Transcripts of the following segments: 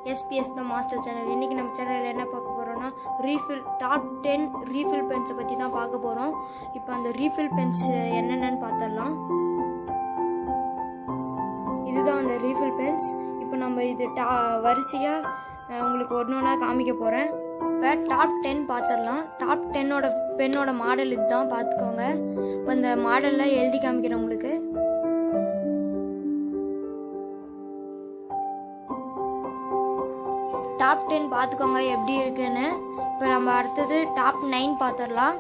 SBS the master channel இன்றைக்கி நம்ம சேனலில் என்ன பார்க்க போகிறோம்னா ரீஃபில் டாப் டென் ரீஃபில் பென்ஸை பற்றி தான் பார்க்க போகிறோம் இப்போ அந்த ரீஃபில் பென்ஸ் என்னென்னு பார்த்துடலாம் இதுதான் அந்த ரீஃபில் பென்ஸ் இப்போ நம்ம இது டா வரிசையாக உங்களுக்கு ஒன்று ஒன்றா காமிக்க போகிறேன் இப்போ டாப் டென் பார்த்துடலாம் டாப் டென்னோட பென்னோட மாடல் இதுதான் பார்த்துக்கோங்க இப்போ இந்த மாடலில் எழுதி காமிக்கிறேன் உங்களுக்கு டாப் டென் பார்த்துக்கோங்க எப்படி இருக்குன்னு இப்போ நம்ம அடுத்தது டாப் நைன் பார்த்துடலாம்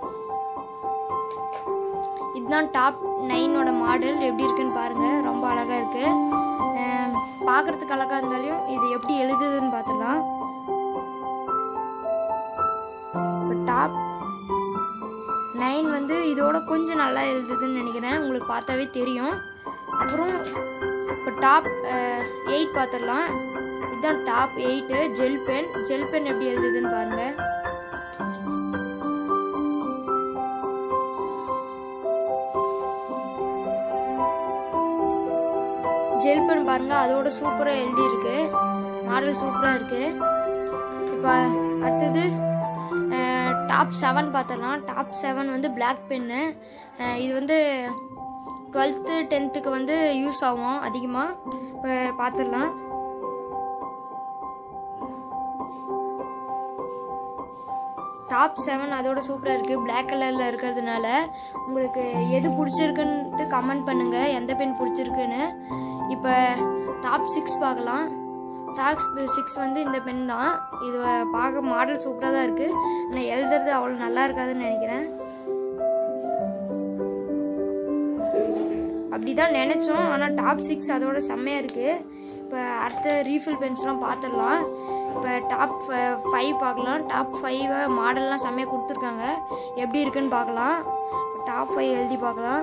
இதுதான் டாப் நைனோட மாடல் எப்படி இருக்குன்னு பாருங்க ரொம்ப அழகாக இருக்கு அஹ் பார்க்கறதுக்கு அழகாக இருந்தாலும் இது எப்படி எழுதுதுன்னு பார்த்துடலாம் இப்போ டாப் நைன் வந்து இதோட கொஞ்சம் நல்லா எழுதுதுன்னு நினைக்கிறேன் உங்களுக்கு பார்த்தாவே தெரியும் அப்புறம் இப்போ டாப் எயிட் பார்த்துடலாம் இதுதான் top eight gel pen gel pen எப்படி எழுதுதுன்னு பாருங்க ஜெல் பென் பாருங்க அதோட சூப்பராக எழுதியிருக்கு மாடல் சூப்பராக இருக்கு இப்போ அடுத்தது டாப் செவன் பார்த்துடலாம் டாப் செவன் வந்து பிளாக் பென்னு இது வந்து டுவெல்த்து டென்த்துக்கு வந்து யூஸ் ஆகும் அதிகமாக இப்போ பார்த்துடலாம் டாப் செவன் அதோட சூப்பராக இருக்குது பிளாக் கலரில் இருக்கிறதுனால உங்களுக்கு எது பிடிச்சிருக்குன்ட்டு கமெண்ட் பண்ணுங்கள் எந்த பென் பிடிச்சிருக்குன்னு இப்போ டாப் சிக்ஸ் பார்க்கலாம் டாப் சிக்ஸ் வந்து இந்த பென் தான் இது பார்க்க மாடல் சூப்பராக தான் இருக்குது ஆனால் எழுதுறது அவ்வளோ நல்லா இருக்காதுன்னு நினைக்கிறேன் அப்படி தான் நினச்சோம் ஆனால் டாப் சிக்ஸ் அதோட செம்மையாக இருக்குது இப்போ அடுத்த ரீஃபில் பென்ஸ்லாம் பார்த்துடலாம் இப்போ டாப் ஃபைவ் பார்க்கலாம் டாப் ஃபைவ் மாடல்லாம் செம்மையாக கொடுத்துருக்காங்க எப்படி இருக்குன்னு பார்க்கலாம் டாப் ஃபைவ் எழுதி பார்க்கலாம்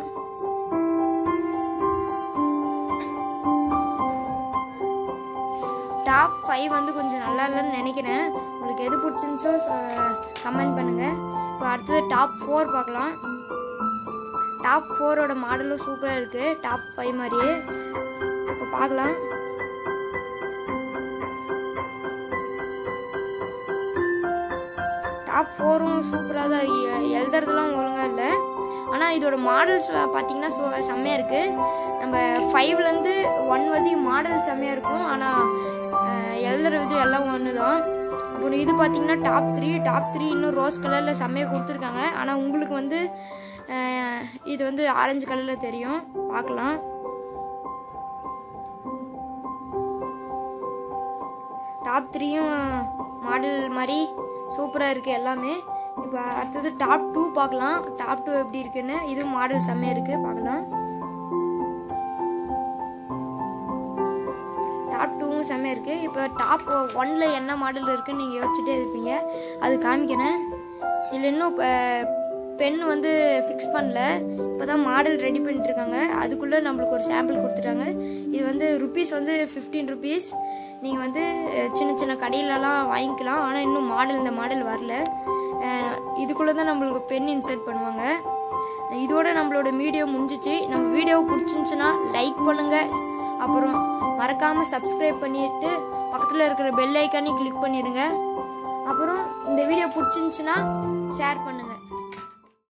டாப் ஃபைவ் வந்து கொஞ்சம் நல்லா இல்லைன்னு நினைக்கிறேன் உங்களுக்கு எது பிடிச்சிருந்துச்சோ கமெண்ட் பண்ணுங்கள் இப்போ அடுத்தது டாப் ஃபோர் பார்க்கலாம் டாப் ஃபோரோட மாடலும் சூப்பராக இருக்குது டாப் ஃபைவ் மாதிரியே இப்போ பார்க்கலாம் டாப் ஃபோரும் சூப்பராக தான் எ- எழுதுறதுலாம் ஒழுங்காக இல்லை ஆனால் இதோட மாடல்ஸ் பார்த்தீங்கன்னா சு செம்மையாக இருக்குது நம்ம ஃபைவ்லேருந்து ஒன் வரைக்கும் மாடல் செம்மையாக இருக்கும் ஆனால் எழுதுற விதம் எல்லாம் ஒன்று தான் அப்புறம் இது பார்த்தீங்கன்னா டாப் த்ரீ டாப் த்ரீ இன்னும் ரோஸ் கலரில் செம்மையாக கொடுத்துருக்காங்க ஆனால் உங்களுக்கு வந்து அஹ், இது வந்து ஆரஞ்சு கலரில் தெரியும் பார்க்கலாம் டாப் த்ரீயும் மாடல் மாதிரி சூப்பராக இருக்குது எல்லாமே இப்போ அடுத்தது டாப் டூ பார்க்கலாம் டாப் டூ எப்படி இருக்குன்னு இது மாடல் செம்மையாக இருக்குது பார்க்கலாம் டாப் டூவும் செம்மையாக இருக்குது இப்போ டாப் ஒன்ல என்ன மாடல் இருக்குன்னு நீங்கள் யோசிச்சுட்டே இருப்பீங்க அது காமிக்கிறேன் இதில் இன்னும் பென் வந்து ஃபிக்ஸ் பண்ணல இப்போ தான் மாடல் ரெடி பண்ணிட்டு இருக்காங்க அதுக்குள்ளே நம்மளுக்கு ஒரு சாம்பிள் கொடுத்துட்டாங்க இது வந்து ருபீஸ் வந்து ஃபிஃப்டீன் ருபீஸ் நீங்கள் வந்து அஹ், சின்ன சின்ன கடையிலலாம் வாங்கிக்கலாம் ஆனால் இன்னும் மாடல் இந்த மாடல் வரல அஹ், இதுக்குள்ளே தான் நம்மளுக்கு பென் இன்சர்ட் பண்ணுவாங்க இதோட நம்மளோட வீடியோ முடிஞ்சிச்சு நம்ம வீடியோ பிடிச்சிருந்துச்சுன்னா லைக் பண்ணுங்க அப்புறம் மறக்காம சப்ஸ்கிரைப் பண்ணிட்டு பக்கத்தில் இருக்கிற பெல் ஐக்கானையும் கிளிக் பண்ணிடுங்க அப்புறம் இந்த வீடியோ பிடிச்சிருந்துச்சுன்னா ஷேர் பண்ணுங்க